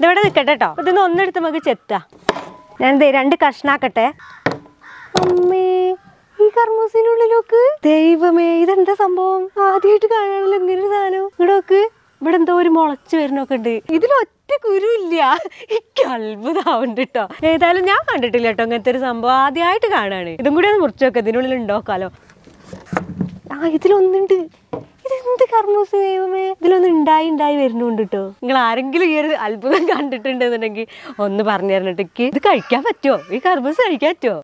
ഇതിവിടെ നിൽക്കട്ടെ കേട്ടോ ഇതൊന്ന് ഒന്നെടുത്ത് നമുക്ക് ചെത്താ ഞാൻ ദേ രണ്ട് കഷ്ണാക്കട്ടെ അമ്മേ ഈ കർമ്മൂസിനുള്ളിലോക്ക് ദൈവമേ ഇതെന്താ സംഭവം ആദ്യമായിട്ട് കാണാനല്ലോ ഇങ്ങനെ ഒരു സാധനം ഇവിടെ നോക്ക് ഇവിടെ എന്തോ ഒരു മുളച്ച് വരുന്നൊക്കെ ഉണ്ട് ഇതിലൊറ്റ കുരു ഇല്ല എനിക്ക് അത്ഭുതമാവുന്നുണ്ട് കേട്ടോ ഏതായാലും ഞാൻ കണ്ടിട്ടില്ല കേട്ടോ ഇങ്ങനത്തെ ഒരു സംഭവം ആദ്യമായിട്ട് കാണാണ് ഇതും കൂടി ഒന്ന് മുറിച്ച് വെക്കാം ഇതിനുള്ളിൽ ഉണ്ടോക്കാലോ ആ ഇതിലൊന്നുണ്ട് ഇതെന്ത് കർമ്മൂസ് ദൈവമേ ഇതിലൊന്ന് ഉണ്ടായി ഉണ്ടായി വരുന്നുണ്ട് കേട്ടോ നിങ്ങൾ ആരെങ്കിലും ഈ ഒരു അത്ഭുതം കണ്ടിട്ടുണ്ടെന്നുണ്ടെങ്കിൽ ഒന്ന് പറഞ്ഞു തരണിട്ട് ഇത് കഴിക്കാൻ പറ്റുമോ ഈ കർമ്മൂസ് കഴിക്കാൻ പറ്റുമോ